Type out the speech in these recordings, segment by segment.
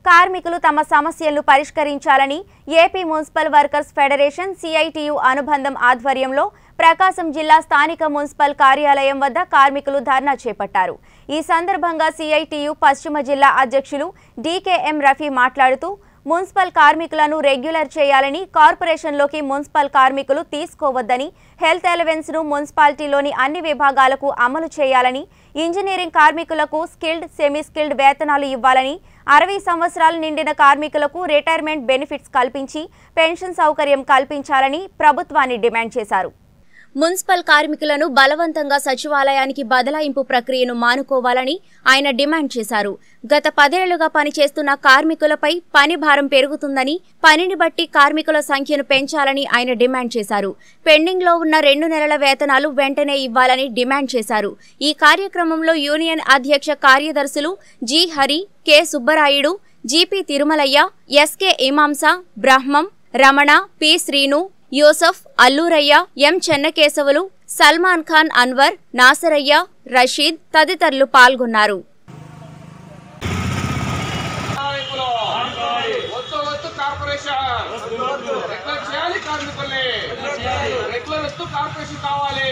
కార్మికులు తమ సమస్యలను పరిష్కరించాలని AP municipal workers federation CITU అనుబంధం ఆధ్వర్యంలో ప్రకాశం జిల్లా స్థానిక మున్సిపల్ కార్యాలయం వద్ద కార్మికులు ధర్నా చేపట్టారు ఈ సందర్భంగా సిఐటియు పశ్చిమ జిల్లా అధ్యక్షులు డీకేఎం రఫీ మాట్లాడుతూ మున్సిపల్ కార్మికులను రెగ్యులర్ చేయాలని కార్పొరేషన్లోకి మున్సిపల్ కార్మికులు తీసుకోవద్దని హెల్త్ అలవెన్స్ ను మున్సిపాలిటీలోని అన్ని విభాగాలకు అమలు చేయాలని ఇంజనీరింగ్ కార్మికులకు స్కిల్డ్ సెమీ స్కిల్డ్ వేతనాలు ఇవ్వాలని అరవై సంవత్సరాలు నిండిన కార్మికులకు రిటైర్మెంట్ బెనిఫిట్స్ కల్పించి పెన్షన్ సౌకర్యం కల్పించాలని ప్రభుత్వాన్ని డిమాండ్ చేశారు మున్సిపల్ కార్మికులను బలవంతంగా సచివాలయానికి బదలాయింపు ప్రక్రియను మానుకోవాలని ఆయన డిమాండ్ చేశారు గత పదేళ్లుగా పనిచేస్తున్న కార్మికులపై పని భారం పెరుగుతుందని పనిని బట్టి కార్మికుల సంఖ్యను పెంచాలని ఆయన డిమాండ్ చేశారు పెండింగ్ లో ఉన్న రెండు నెలల వేతనాలు వెంటనే ఇవ్వాలని డిమాండ్ చేశారు ఈ కార్యక్రమంలో యూనియన్ అధ్యక్ష కార్యదర్శులు G Hari K Subbarayudu GP Tirumalaiah SK Imamsa Brahmam Ramana P Srinu Yusuf Alluraiah M Chennakesavulu Salman Khan Anwar Nasaraiah Rashid తదితరులు పాల్గొన్నారు నాయకులు వద్దు వద్దు కార్పొరేషన్ రెగ్యులర్ చేయాలి కార్మికుల్ని రెగ్యులర్ వద్దు కార్పొరేషన్ కావాలి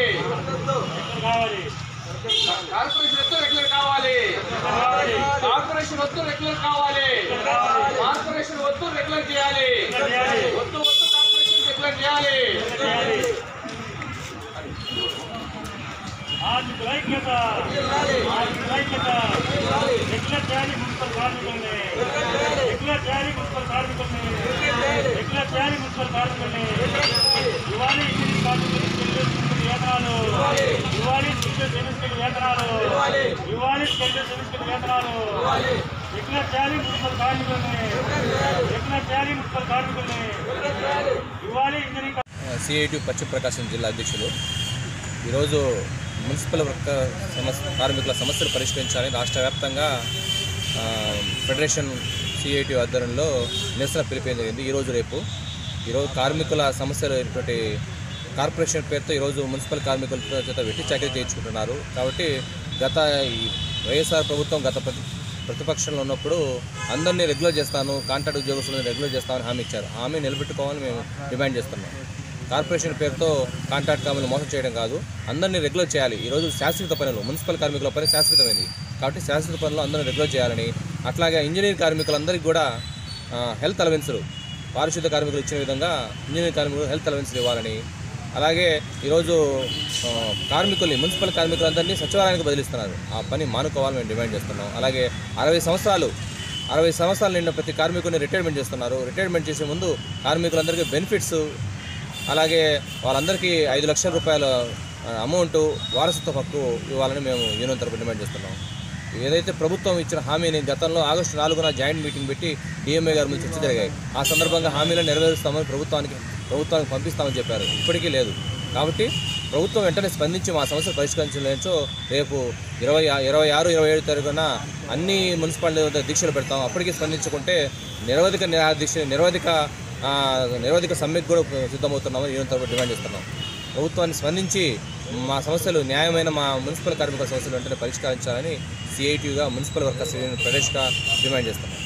కార్పొరేషన్ వద్దు రెగ్యులర్ కావాలి కార్పొరేషన్ వద్దు రెగ్యులర్ కావాలి కార్పొరేషన్ వద్దు రెగ్యులర్ చేయాలి వద్దు వద్దు కార్పొరేషన్ రెగ్యులర్ చేయాలి ఆర్థిక ఐక్యత ఆర్థిక ఐక్యత రెగ్యులర్ చేయాలి మున్సిపల్ కార్మికుల్ని రెగ్యులర్ చేయాలి మున్సిపల్ కార్మికుల్ని రెగ్యులర్ చేయాలి మున్సిపల్ కార్మికుల్ని ఇవ్వాలి ఇంజనీరింగ్ కార్మికులు స్కిల్ సెమిస్టర్ వేతనాలు ఇవ్వాలి స్కిల్ సెమిస్టర్ వేతనాలు ఇవ్వాలి స్కిల్ సెమిస్టర్ వేతనాలు రెగ్యులర్ చేయాలి మున్సిపల్ కార్మికుల్ని రెగ్యులర్ చేయాలి మున్సిపల్ కార్మికుల్ని ఇవ్వాలి ఇంజనీరింగ్ సిఐటి పశ్చిమ ప్రకాశం జిల్లా అధ్యక్షులు ఈరోజు మున్సిపల్ వర్క సమస్య కార్మికుల సమస్యలు పరిష్కరించాలని రాష్ట్ర వ్యాప్తంగా ఆ, ఫెడరేషన్ సిఐటి ఆధ్వర్యంలో నిరసన పిలిపేయడం జరిగింది ఈరోజు రేపు ఈరోజు కార్మికుల సమస్యలు అయినటువంటి కార్పొరేషన్ పేరుతో ఈరోజు మున్సిపల్ కార్మికుల చేత వెట్టి చాకరీ చేయించుకుంటున్నారు కాబట్టి గత ఈ వైఎస్ఆర్ ప్రభుత్వం గత ప్రతి ప్రతిపక్షంలో ఉన్నప్పుడు అందరినీ రెగ్యులర్ చేస్తాను కాంట్రాక్ట్ ఉద్యోగస్తులను రెగ్యులర్ చేస్తామని హామీ ఇచ్చారు హామీ నిలబెట్టుకోవాలని మేము డిమాండ్ చేస్తున్నాం కార్పొరేషన్ పేరుతో కాంట్రాక్ట్ కార్మికులు మోసం చేయడం కాదు అందరినీ రెగ్యులర్ చేయాలి ఈరోజు శాశ్వత పనులు మున్సిపల్ కార్మికుల పని శాశ్వతమైంది కాబట్టి శాశ్వత పనులు అందరినీ రెగ్యులర్ చేయాలని అట్లాగే ఇంజనీరింగ్ కార్మికులందరికీ కూడా ఆ, హెల్త్ అలవెన్సులు పారిశుద్ధ కార్మికులు ఇచ్చిన విధంగా ఇంజనీరింగ్ కార్మికులు హెల్త్ అలవెన్సులు ఇవ్వాలని అలాగే ఈరోజు ఆ, కార్మికుల్ని మున్సిపల్ కార్మికులందరినీ సచివాలయానికి బదిలిస్తున్నారు ఆ పని మానుకోవాలని మేము డిమాండ్ చేస్తున్నాం అలాగే అరవై సంవత్సరాలు అరవై సంవత్సరాలు నిండిన ప్రతి కార్మికుని రిటైర్మెంట్ చేస్తున్నారు రిటైర్మెంట్ చేసే ముందు కార్మికులందరికీ బెనిఫిట్స్ అలాగే వాళ్ళందరికీ ఐదు లక్షల రూపాయల అమౌంట్ వారసత్వ హక్కు ఇవ్వాలని మేము యూనియన్ తరపు డిమాండ్ చేస్తున్నాం ఏదైతే ప్రభుత్వం ఇచ్చిన హామీని గతంలో ఆగస్టు నాలుగున జాయింట్ మీటింగ్ పెట్టి డిఎంఏ గారి ముందు చర్చ జరిగాయి ఆ సందర్భంగా హామీలను నెరవేరుస్తామని ప్రభుత్వానికి ప్రభుత్వానికి పంపిస్తామని చెప్పారు ఇప్పటికీ లేదు కాబట్టి ప్రభుత్వం వెంటనే స్పందించి మా సమస్యలు పరిష్కరించలేచో రేపు ఇరవై ఇరవై ఆరు ఇరవై ఏడు తారీఖున అన్ని మున్సిపాలిటీ వద్ద దీక్షలు పెడతాం అప్పటికి స్పందించకుంటే నిరవధిక నిరా- దీక్ష నిరవధిక ఆ, నిరవధిక సమ్మెకు కూడా సిద్ధమవుతున్నామని యూనియన్ తరపు డిమాండ్ చేస్తున్నాం ప్రభుత్వాన్ని స్పందించి మా సమస్యలు న్యాయమైన మా మున్సిపల్ కార్మికుల సమస్యలు వెంటనే పరిష్కరించాలని సిఐటియుగా మున్సిపల్ వర్కర్స్ యూనియన్ ప్రదేశ్గా డిమాండ్ చేస్తున్నాం